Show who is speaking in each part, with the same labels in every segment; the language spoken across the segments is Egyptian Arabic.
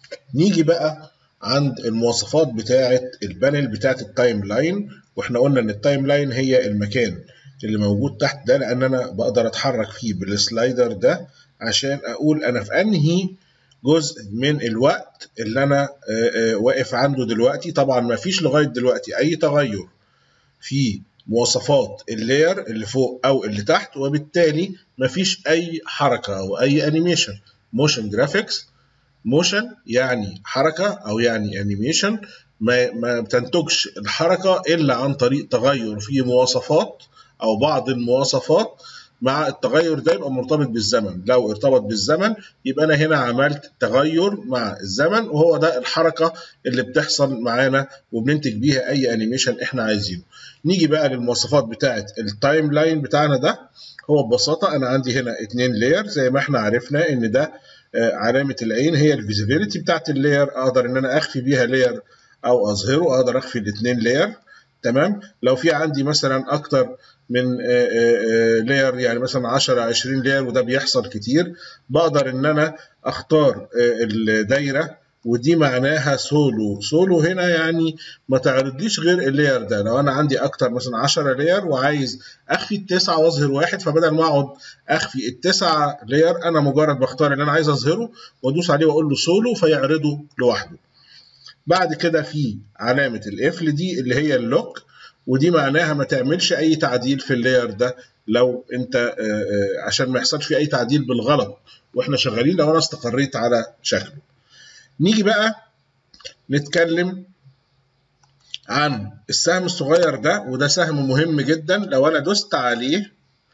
Speaker 1: نيجي بقى عند المواصفات بتاعه البانل بتاعه التايم لاين واحنا قلنا ان التايم لاين هي المكان اللي موجود تحت ده لان انا بقدر اتحرك فيه بالسلايدر ده عشان اقول انا في انهي جزء من الوقت اللي انا واقف عنده دلوقتي طبعا ما فيش لغايه دلوقتي اي تغير في مواصفات اللاير اللي فوق او اللي تحت وبالتالي ما فيش اي حركه او اي انيميشن موشن جرافيكس موشن يعني حركه او يعني انيميشن ما ما بتنتجش الحركه الا عن طريق تغير في مواصفات او بعض المواصفات مع التغير ده يبقى مرتبط بالزمن لو ارتبط بالزمن يبقى انا هنا عملت تغير مع الزمن وهو ده الحركه اللي بتحصل معانا وبننتج بيها اي انيميشن احنا عايزينه نيجي بقى للمواصفات بتاعه التايم لاين بتاعنا ده هو ببساطه انا عندي هنا اتنين لاير زي ما احنا عرفنا ان ده علامه العين هي الفيزيبيليتي بتاعه اللاير اقدر ان انا اخفي بيها لاير او اظهره اقدر اخفي الاثنين لاير تمام لو في عندي مثلا اكتر من لاير يعني مثلا 10 20 لاير وده بيحصل كتير بقدر ان انا اختار الدايره ودي معناها سولو سولو هنا يعني ما تعرضليش غير اللاير ده لو انا عندي اكتر مثلا 10 لاير وعايز اخفي التسعه واظهر واحد فبدل ما اقعد اخفي التسعه لاير انا مجرد بختار اللي انا عايز اظهره وادوس عليه واقول له سولو فيعرضه لوحده بعد كده في علامه القفل دي اللي هي اللوك ودي معناها ما تعملش اي تعديل في اللاير ده لو انت عشان ما يحصلش فيه اي تعديل بالغلط واحنا شغالين لو انا استقريت على شكله نيجي بقى نتكلم عن السهم الصغير ده وده سهم مهم جدا لو انا دوست عليه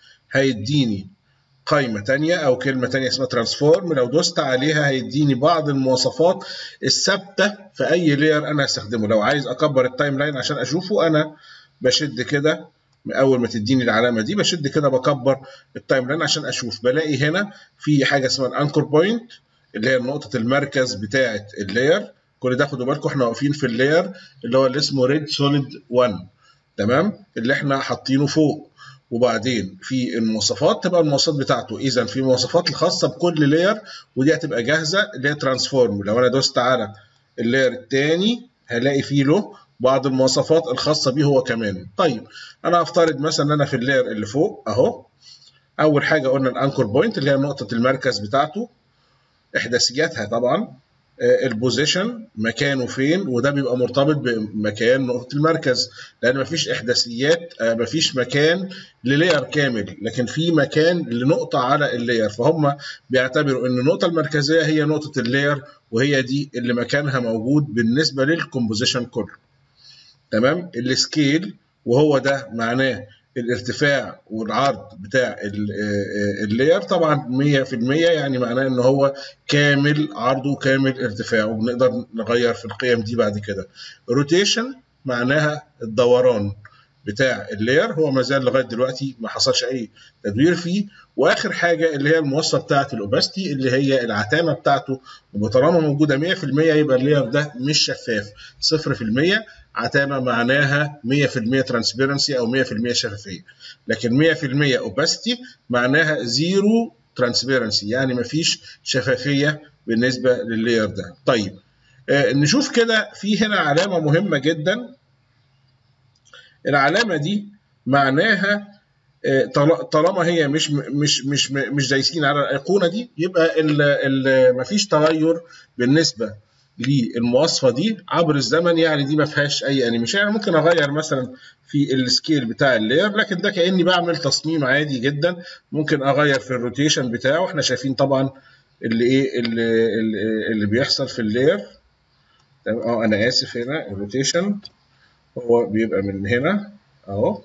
Speaker 1: هيديني قائمة تانية أو كلمة تانية اسمها ترانسفورم لو دوست عليها هيديني بعض المواصفات الثابتة في أي لاير أنا هستخدمه لو عايز أكبر التايم لاين عشان أشوفه أنا بشد كده أول ما تديني العلامة دي بشد كده بكبر التايم لاين عشان أشوف بلاقي هنا في حاجة اسمها الأنكر بوينت اللي هي نقطة المركز بتاعة اللاير كل ده خدوا بالكم احنا واقفين في اللاير اللي هو اللي اسمه ريد سوليد 1 تمام اللي احنا حاطينه فوق وبعدين في المواصفات تبقى المواصفات بتاعته اذا في مواصفات الخاصه بكل لاير ودي هتبقى جاهزه اللي هي ترانسفورم لو انا دوست على اللاير الثاني هلاقي فيه له بعض المواصفات الخاصه بيه هو كمان طيب انا هفترض مثلا ان انا في اللاير اللي فوق اهو اول حاجه قلنا الانكر بوينت اللي هي نقطه المركز بتاعته احداثياتها طبعا البوزيشن مكانه فين وده بيبقى مرتبط بمكان نقطة المركز لأن مفيش إحداثيات مفيش مكان للاير كامل لكن في مكان لنقطة على اللاير فهم بيعتبروا إن النقطة المركزية هي نقطة اللاير وهي دي اللي مكانها موجود بالنسبة للكومبوزيشن كله تمام السكيل وهو ده معناه الارتفاع والعرض بتاع اللاير طبعا 100% يعني معناه ان هو كامل عرضه وكامل ارتفاعه وبنقدر نغير في القيم دي بعد كده روتيشن معناها الدوران بتاع اللاير هو ما زال لغايه دلوقتي ما حصلش اي تدوير فيه واخر حاجه اللي هي المواصفه بتاعه الاوباستي اللي هي العتامه بتاعته وطالما موجوده 100% يبقى اللاير ده مش شفاف 0% عتامه معناها 100% ترانسبيرنسي او 100% شفافيه لكن 100% اوباستي معناها زيرو ترانسبيرنسي يعني مفيش شفافيه بالنسبه لللاير ده طيب آه نشوف كده في هنا علامه مهمه جدا العلامه دي معناها طالما هي مش مش مش مش دايسين على الايقونه دي يبقى ال ال مفيش تغير بالنسبه للمواصفه دي عبر الزمن يعني دي ما فيهاش اي انيميشن يعني ممكن اغير مثلا في السكيل بتاع اللاير لكن ده كاني بعمل تصميم عادي جدا ممكن اغير في الروتيشن بتاعه احنا شايفين طبعا اللي ايه اللي, اللي بيحصل في اللاير اه انا اسف هنا الروتيشن هو بيبقى من هنا اهو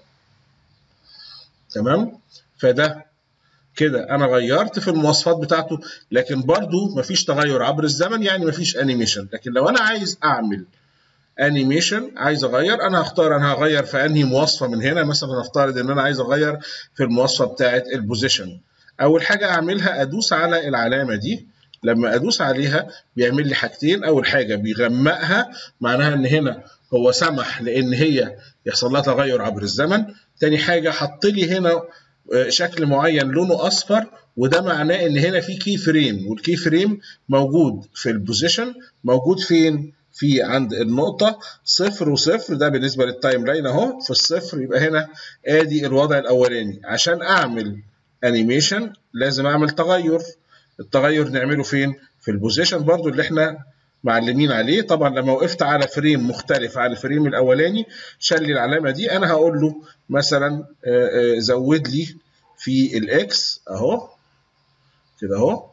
Speaker 1: تمام فده كده انا غيرت في المواصفات بتاعته لكن برضو مفيش تغير عبر الزمن يعني مفيش انيميشن لكن لو انا عايز اعمل انيميشن عايز اغير انا هختار انا هغير في انهي مواصفه من هنا مثلا نفترض ان انا عايز اغير في المواصفه بتاعه البوزيشن اول حاجه اعملها ادوس على العلامه دي لما ادوس عليها بيعمل لي حاجتين اول حاجه بيغمقها معناها ان هنا هو سمح لان هي يحصل لها تغير عبر الزمن تاني حاجه حط لي هنا شكل معين لونه اصفر وده معناه ان هنا في كي فريم والكي فريم موجود في البوزيشن موجود فين في عند النقطة صفر وصفر ده بالنسبة للتايم لاين اهو في الصفر يبقى هنا ادي الوضع الاولاني عشان اعمل انيميشن لازم اعمل تغير التغير نعمله فين في البوزيشن برضو اللي احنا معلمين عليه طبعا لما وقفت على فريم مختلف عن الفريم الاولاني شال لي العلامه دي انا هقول له مثلا زود لي في الاكس اهو كده اهو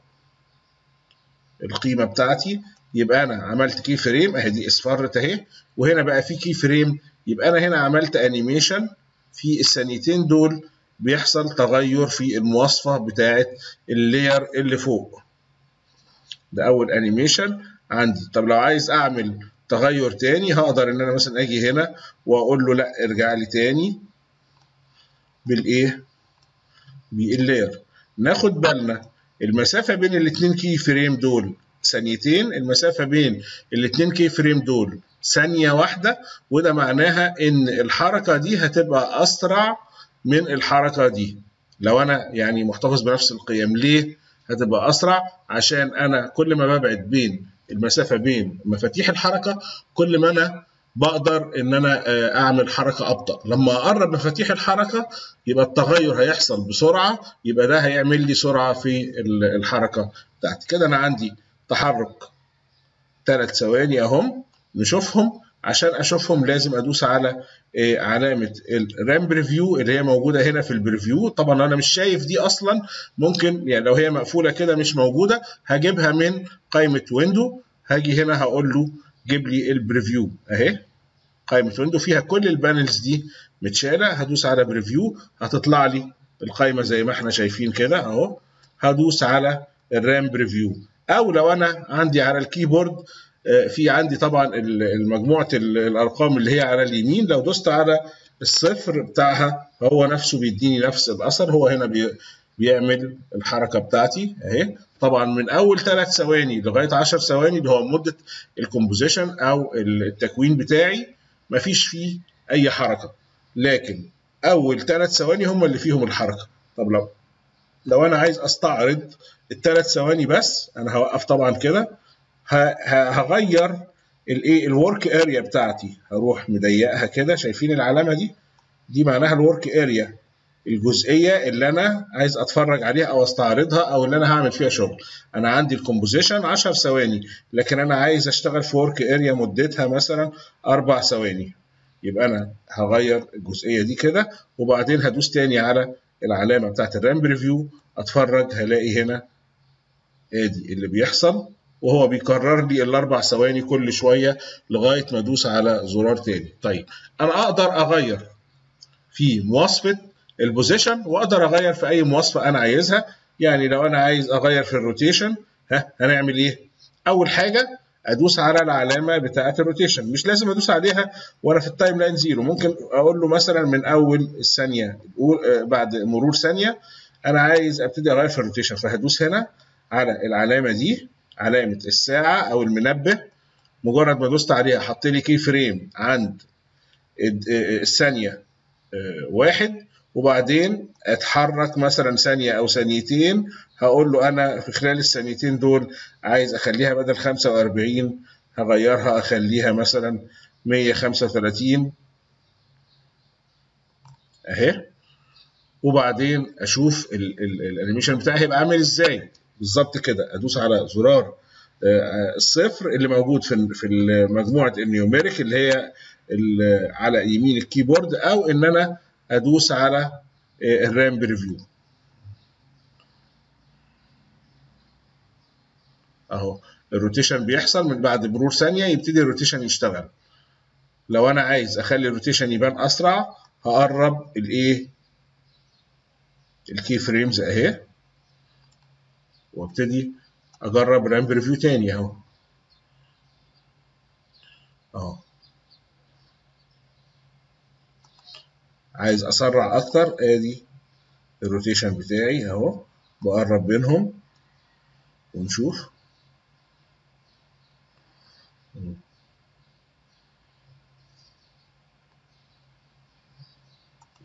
Speaker 1: القيمه بتاعتي يبقى انا عملت كي فريم اهي دي اصفرت اهي وهنا بقى في كي فريم يبقى انا هنا عملت انيميشن في الثانيتين دول بيحصل تغير في المواصفه بتاعه اللاير اللي فوق ده اول انيميشن عندي طب لو عايز اعمل تغير تاني هقدر ان انا مثلا اجي هنا واقول له لا ارجع لي تاني بالايه باللاير ناخد بالنا المسافه بين الاثنين كي فريم دول ثانيتين المسافه بين الاثنين كي فريم دول ثانيه واحده وده معناها ان الحركه دي هتبقى اسرع من الحركه دي لو انا يعني محتفظ بنفس القيم ليه هتبقى اسرع عشان انا كل ما ببعد بين المسافه بين مفاتيح الحركه كل ما انا بقدر ان انا اعمل حركه ابطا لما اقرب مفاتيح الحركه يبقى التغير هيحصل بسرعه يبقى ده هيعمل لي سرعه في الحركه بتاعتي كده انا عندي تحرك ثلاث ثواني اهم نشوفهم عشان اشوفهم لازم ادوس على علامه الرام بريفيو اللي هي موجوده هنا في البريفيو طبعا انا مش شايف دي اصلا ممكن يعني لو هي مقفوله كده مش موجوده هجيبها من قائمه ويندو هاجي هنا هقول له جيب لي البريفيو اهي قائمه ويندو فيها كل البانلز دي متشاله هدوس على بريفيو هتطلع لي القائمه زي ما احنا شايفين كده اهو هدوس على الرام بريفيو او لو انا عندي على الكيبورد في عندي طبعا مجموعه الارقام اللي هي على اليمين لو دوست على الصفر بتاعها هو نفسه بيديني نفس الاثر هو هنا بي بيعمل الحركه بتاعتي اهي طبعا من اول ثلاث ثواني لغايه 10 ثواني اللي هو مده الكومبوزيشن او التكوين بتاعي مفيش فيه اي حركه لكن اول ثلاث ثواني هم اللي فيهم الحركه طب لو لو انا عايز استعرض الثلاث ثواني بس انا هوقف طبعا كده هغير الايه الورك اريا بتاعتي هروح مضيقها كده شايفين العلامه دي دي معناها الورك اريا الجزئيه اللي انا عايز اتفرج عليها او استعرضها او اللي انا هعمل فيها شغل انا عندي الكومبوزيشن 10 ثواني لكن انا عايز اشتغل في ورك اريا مدتها مثلا اربع ثواني يبقى انا هغير الجزئيه دي كده وبعدين هدوس تاني على العلامه بتاعت الرام ريفيو اتفرج هلاقي هنا ادي اللي بيحصل وهو بيكرر لي الاربع ثواني كل شويه لغايه ما ادوس على زرار تاني طيب انا اقدر اغير في مواصفه البوزيشن واقدر اغير في اي مواصفه انا عايزها يعني لو انا عايز اغير في الروتيشن ها هنعمل ايه اول حاجه ادوس على العلامه بتاعه الروتيشن مش لازم ادوس عليها وانا في التايم لاين زيرو ممكن اقول له مثلا من اول الثانيه بعد مرور ثانيه انا عايز ابتدي اغير في الروتيشن فهدوس هنا على العلامه دي علامه الساعه او المنبه مجرد ما دوست عليها حط لي كي فريم عند الثانيه واحد وبعدين اتحرك مثلا ثانيه او ثانيتين هقول له انا في خلال الثانيتين دول عايز اخليها بدل 45 هغيرها اخليها مثلا 135 اهي وبعدين اشوف الانيميشن بتاعي هيبقى عامل ازاي بالظبط كده ادوس على زرار الصفر اللي موجود في في مجموعه النيوميريك اللي هي على يمين الكيبورد او ان انا ادوس على الرام بريفيو اهو الروتيشن بيحصل من بعد مرور ثانيه يبتدي الروتيشن يشتغل لو انا عايز اخلي الروتيشن يبان اسرع هقرب الايه الكي فريمز اهي وابتدي اجرب رام بريفيو تاني اهو اهو عايز اسرع اكتر ادي الروتيشن بتاعي اهو بقرب بينهم ونشوف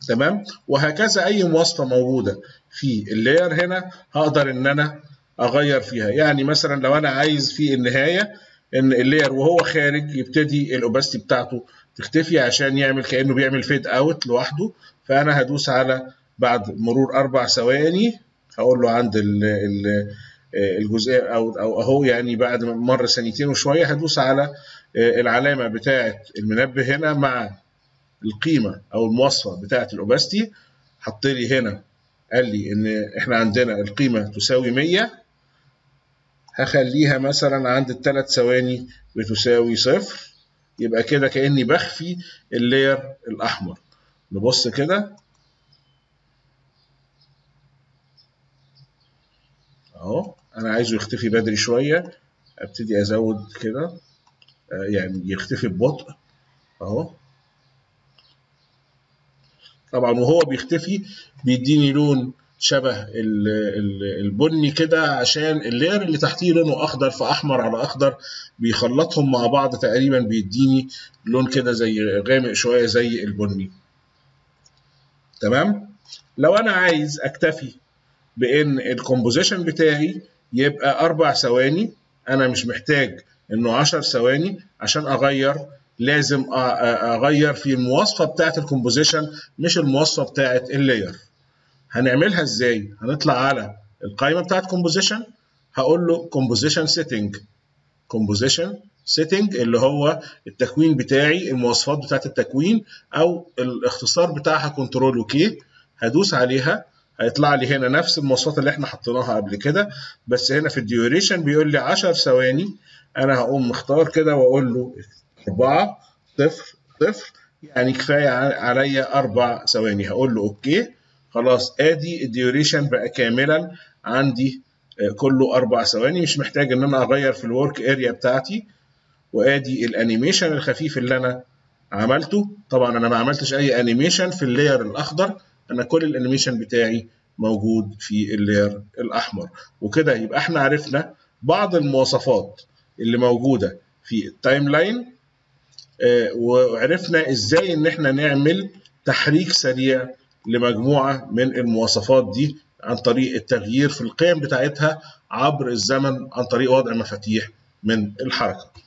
Speaker 1: تمام وهكذا اي مواصفه موجوده في اللاير هنا هقدر ان انا اغير فيها يعني مثلا لو انا عايز في النهايه ان اللاير وهو خارج يبتدي الاوباستي بتاعته تختفي عشان يعمل كانه بيعمل فيد اوت لوحده فانا هدوس على بعد مرور اربع ثواني هقول له عند ال ال الجزء او او اهو يعني بعد ما مر ثانيتين وشويه هدوس على العلامه بتاعه المنبه هنا مع القيمه او المواصفه بتاعه الاوباستي حط لي هنا قال لي ان احنا عندنا القيمه تساوي 100 هخليها مثلا عند الثلاث ثواني بتساوي صفر يبقى كده كاني بخفي اللاير الاحمر نبص كده اهو انا عايزه يختفي بدري شويه ابتدي ازود كده يعني يختفي ببطء اهو طبعا وهو بيختفي بيديني لون شبه البني كده عشان اللاير اللي تحتيه لونه اخضر فاحمر على اخضر بيخلطهم مع بعض تقريبا بيديني لون كده زي غامق شويه زي البني تمام لو انا عايز اكتفي بان الكومبوزيشن بتاعي يبقى اربع ثواني انا مش محتاج انه 10 ثواني عشان اغير لازم اغير في المواصفه بتاعه الكومبوزيشن مش المواصفه بتاعه اللاير هنعملها ازاي هنطلع على القائمه بتاعه كومبوزيشن هقول له كومبوزيشن سيتنج كومبوزيشن سيتنج اللي هو التكوين بتاعي المواصفات بتاعه التكوين او الاختصار بتاعها كنترول وكي هدوس عليها هيطلع لي هنا نفس المواصفات اللي احنا حطيناها قبل كده بس هنا في الديوريشن بيقول لي 10 ثواني انا هقوم مختار كده واقول له 4 صفر صفر يعني كفايه عليا اربع ثواني هقول له اوكي خلاص ادي الديوريشن بقى كاملا عندي كله اربع ثواني مش محتاج ان انا اغير في الورك اريا بتاعتي وادي الانيميشن الخفيف اللي انا عملته طبعا انا ما عملتش اي انيميشن في اللاير الاخضر انا كل الانيميشن بتاعي موجود في اللاير الاحمر وكده يبقى احنا عرفنا بعض المواصفات اللي موجوده في التايم لاين آه وعرفنا ازاي ان احنا نعمل تحريك سريع لمجموعه من المواصفات دي عن طريق التغيير في القيم بتاعتها عبر الزمن عن طريق وضع مفاتيح من الحركه